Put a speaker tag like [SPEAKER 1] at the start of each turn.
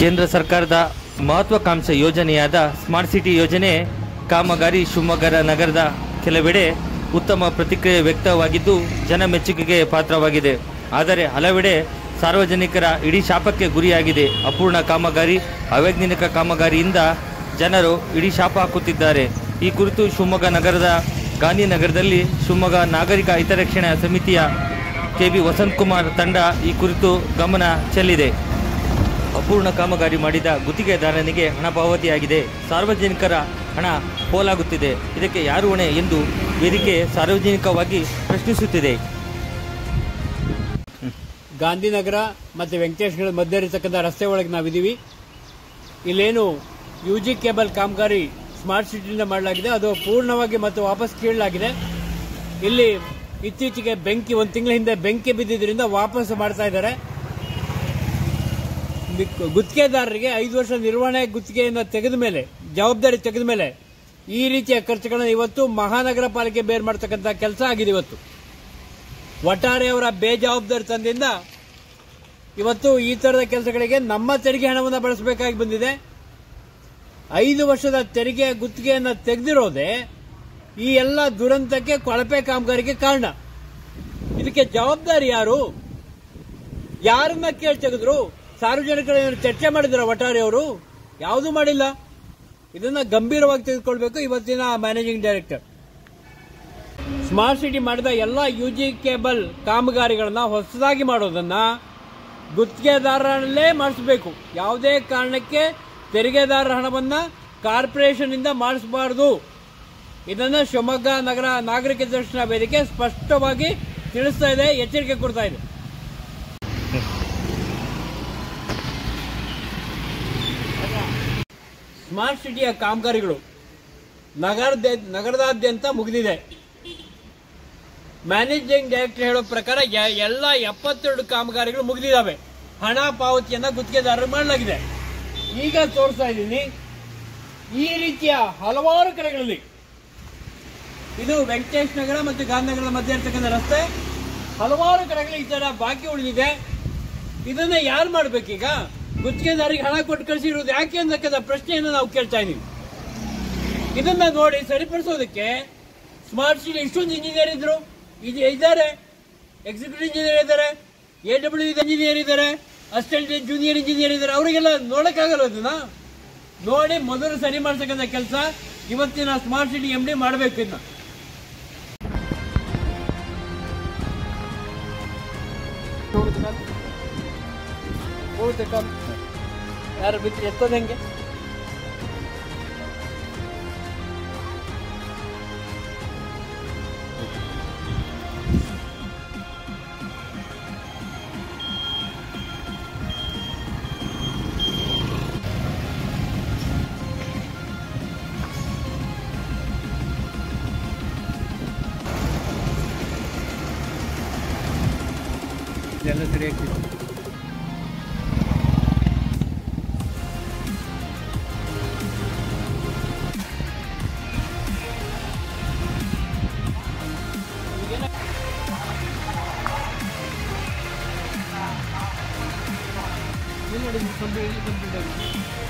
[SPEAKER 1] ಕೇಂದ್ರ ಸರ್ಕಾರದ ಮಹತ್ವಾಕಾಂಕ್ಷೆ ಯೋಜನೆಯಾದ ಸ್ಮಾರ್ಟ್ ಸಿಟಿ ಯೋಜನೆ ಕಾಮಗಾರಿ ಶಿವಮೊಗ್ಗ ನಗರದ ಕೆಲವೆಡೆ ಉತ್ತಮ ಪ್ರತಿಕ್ರಿಯೆ ವ್ಯಕ್ತವಾಗಿದ್ದು ಜನ ಮೆಚ್ಚುಗೆಗೆ ಪಾತ್ರವಾಗಿದೆ ಆದರೆ ಹಲವೆಡೆ ಸಾರ್ವಜನಿಕರ ಇಡೀ ಶಾಪಕ್ಕೆ ಗುರಿಯಾಗಿದೆ ಅಪೂರ್ಣ ಕಾಮಗಾರಿ ಅವೈಜ್ಞಾನಿಕ ಕಾಮಗಾರಿಯಿಂದ ಜನರು ಇಡೀ ಶಾಪ ಹಾಕುತ್ತಿದ್ದಾರೆ ಈ ಕುರಿತು ಶಿವಮೊಗ್ಗ ನಗರದ ಗಾಂಧಿನಗರದಲ್ಲಿ ಶಿವಮೊಗ್ಗ ನಾಗರಿಕ ಹಿತರಕ್ಷಣಾ ಸಮಿತಿಯ ಕೆ ಬಿ ವಸಂತಕುಮಾರ್ ತಂಡ ಈ ಕುರಿತು ಗಮನ ಚೆಲ್ಲಿದೆ ಅಪೂರ್ಣ ಕಾಮಗಾರಿ ಮಾಡಿದ ಗುತ್ತಿಗೆದಾರನಿಗೆ ಹಣ ಪಾವತಿಯಾಗಿದೆ ಸಾರ್ವಜನಿಕರ ಹಣ ಪೋಲಾಗುತ್ತಿದೆ ಇದಕ್ಕೆ ಯಾರು ಹೊಣೆ ಎಂದು ವೇದಿಕೆ ಸಾರ್ವಜನಿಕವಾಗಿ ಪ್ರಶ್ನಿಸುತ್ತಿದೆ
[SPEAKER 2] ಗಾಂಧಿನಗರ ಮತ್ತು ವೆಂಕಟೇಶ್ವರ ಮಧ್ಯೆ ಇರತಕ್ಕಂಥ ರಸ್ತೆ ಒಳಗೆ ನಾವಿದ್ದೀವಿ ಇಲ್ಲೇನು ಯು ಜಿ ಕೇಬಲ್ ಕಾಮಗಾರಿ ಸ್ಮಾರ್ಟ್ ಸಿಟಿಯಿಂದ ಮಾಡಲಾಗಿದೆ ಅದು ಪೂರ್ಣವಾಗಿ ಮತ್ತು ವಾಪಸ್ ಕೀಳಲಾಗಿದೆ ಇಲ್ಲಿ ಇತ್ತೀಚೆಗೆ ಬೆಂಕಿ ಒಂದು ತಿಂಗಳ ಹಿಂದೆ ಬೆಂಕಿ ಬಿದ್ದಿದ್ದರಿಂದ ವಾಪಸ್ ಮಾಡ್ತಾ ಇದ್ದಾರೆ ಮಿಕ್- ಗುತ್ತಿಗೆದಾರರಿಗೆ ಐದು ವರ್ಷ ನಿರ್ವಹಣೆ ಗುತ್ತಿಗೆಯನ್ನು ತೆಗೆದ ಮೇಲೆ ಜವಾಬ್ದಾರಿ ತೆಗೆದ ಮೇಲೆ ಈ ರೀತಿಯ ಖರ್ಚುಗಳನ್ನು ಇವತ್ತು ಮಹಾನಗರ ಪಾಲಿಕೆ ಬೇರ್ ಮಾಡ್ತಕ್ಕಂಥ ಕೆಲಸ ಆಗಿದೆ ಇವತ್ತು ಒಟ್ಟಾರೆ ಅವರ ಬೇಜವಾಬ್ದಾರಿ ತಂದಿಂದ ಇವತ್ತು ಈ ತರದ ಕೆಲಸಗಳಿಗೆ ನಮ್ಮ ತೆರಿಗೆ ಹಣವನ್ನು ಬಳಸಬೇಕಾಗಿ ಬಂದಿದೆ ಐದು ವರ್ಷದ ತೆರಿಗೆ ಗುತ್ತಿಗೆಯನ್ನು ತೆಗೆದಿರೋದೇ ಈ ಎಲ್ಲ ದುರಂತಕ್ಕೆ ಕೊಳಪೆ ಕಾಮಗಾರಿಗೆ ಕಾರಣ ಇದಕ್ಕೆ ಜವಾಬ್ದಾರಿ ಯಾರು ಯಾರನ್ನ ಕೇಳಿ ತೆಗೆದ್ರು ಸಾರ್ವಜನಿಕರ ಏನಾದ್ರು ಚರ್ಚೆ ಮಾಡಿದ್ರ ಒಟ್ಟಾರೆ ಅವರು ಯಾವುದೂ ಮಾಡಿಲ್ಲ ಇದನ್ನ ಗಂಭೀರವಾಗಿ ತೆಗೆದುಕೊಳ್ಬೇಕು ಇವತ್ತಿನ ಮ್ಯಾನೇಜಿಂಗ್ ಡೈರೆಕ್ಟರ್ ಸ್ಮಾರ್ಟ್ ಸಿಟಿ ಮಾಡಿದ ಎಲ್ಲ ಯು ಜಿ ಕೇಬಲ್ ಕಾಮಗಾರಿಗಳನ್ನ ಹೊಸದಾಗಿ ಮಾಡೋದನ್ನ ಗುತ್ತಿಗೆದಾರರಲ್ಲೇ ಮಾಡಿಸಬೇಕು ಯಾವುದೇ ಕಾರಣಕ್ಕೆ ತೆರಿಗೆದಾರರ ಹಣವನ್ನ ಕಾರ್ಪೊರೇಷನ್ ಇಂದ ಮಾಡಿಸಬಾರದು ಇದನ್ನ ಶಿವಮೊಗ್ಗ ನಗರ ನಾಗರಿಕ ದರ್ಶನ ವೇದಿಕೆ ಸ್ಪಷ್ಟವಾಗಿ ತಿಳಿಸ್ತಾ ಇದೆ ಎಚ್ಚರಿಕೆ ಕೊಡ್ತಾ ಇದೆ ಸ್ಮಾರ್ಟ್ ಸಿಟಿಯ ಕಾಮಗಾರಿಗಳು ನಗರದ ನಗರದಾದ್ಯಂತ ಮುಗಿದಿದೆ ಮ್ಯಾನೇಜಿಂಗ್ ಡೈರೆಕ್ಟರ್ ಹೇಳೋ ಪ್ರಕಾರ ಯ- ಎಲ್ಲ ಎಪ್ಪತ್ತೆರಡು ಕಾಮಗಾರಿಗಳು ಮುಗಿದಿದ್ದಾವೆ ಹಣ ಪಾವತಿಯನ್ನ ಗುತ್ತಿಗೆದಾರರು ಮಾಡಲಾಗಿದೆ ಈಗ ತೋರಿಸ್ತಾ ಇದ್ದೀನಿ ಈ ರೀತಿಯ ಹಲವಾರು ಕಡೆಗಳಲ್ಲಿ ಇದು ವೆಂಕಟೇಶ್ ನಗರ ಮತ್ತು ಗಾಂಧಿನಗರದ ಮಧ್ಯೆ ಇರ್ತಕ್ಕಂಥ ರಸ್ತೆ ಹಲವಾರು ಕಡೆಗಳಲ್ಲಿ ಈ ತರ ಬಾಕಿ ಉಳಿದಿದೆ ಇದನ್ನ ಯಾರು ಮಾಡ್ಬೇಕೀಗ ಗುತ್ತಿಗೆದಾರಿಗೆ ಹಣ ಕೊಟ್ಟು ಕಳಿಸಿರೋದು ಯಾಕೆ ಅಂತಕ್ಕಂಥ ಪ್ರಶ್ನೆಯನ್ನು ನಾವು ಕೇಳ್ತಾ ಇದೀವಿ ಇದನ್ನ ನೋಡಿ ಸರಿಪಡಿಸೋದಕ್ಕೆ ಸ್ಮಾರ್ಟ್ ಸಿಟಿ ಇಷ್ಟೊಂದು ಇಂಜಿನಿಯರ್ ಇದ್ರು ಇದು ಇದ್ದಾರೆ ಎಕ್ಸಿಕ್ಯೂಟಿವ್ ಇಂಜಿನಿಯರ್ ಇದ್ದಾರೆ ಎ ಡಬ್ಲ್ಯೂ ಇಂಜಿನಿಯರ್ ಇದ್ದಾರೆ ಅಸಿಸ್ಟೆಂಟ್ ಜೂನಿಯರ್ ಇಂಜಿನಿಯರ್ ಇದ್ದಾರೆ ಅವರಿಗೆಲ್ಲ ನೋಡಕ್ಕಾಗಲ್ಲ ಅದನ್ನ ನೋಡಿ ಮೊದಲು ಸರಿ ಮಾಡ್ತಕ್ಕಂಥ ಕೆಲಸ ಇವತ್ತಿನ ಸ್ಮಾರ್ಟ್ ಸಿಟಿ ಎಂ ಡಿ ಮಾಡಬೇಕು ಇದನ್ನ ಯಾರು ಬಿತ್ತು ಎತ್ತೋದು ಹೆಂಗೆ ಎಲ್ಲ ಸರಿ ಆಗ್ತಿದೆ ಇಲ್ಲಿ ನೋಡಿ, ಇಲ್ಲಿ ಕಂಪ್ಲೀಟ್- ಇಲ್ಲಿ ಕಂಪ್ಲೀಟ್ ಆಗಿದೆ.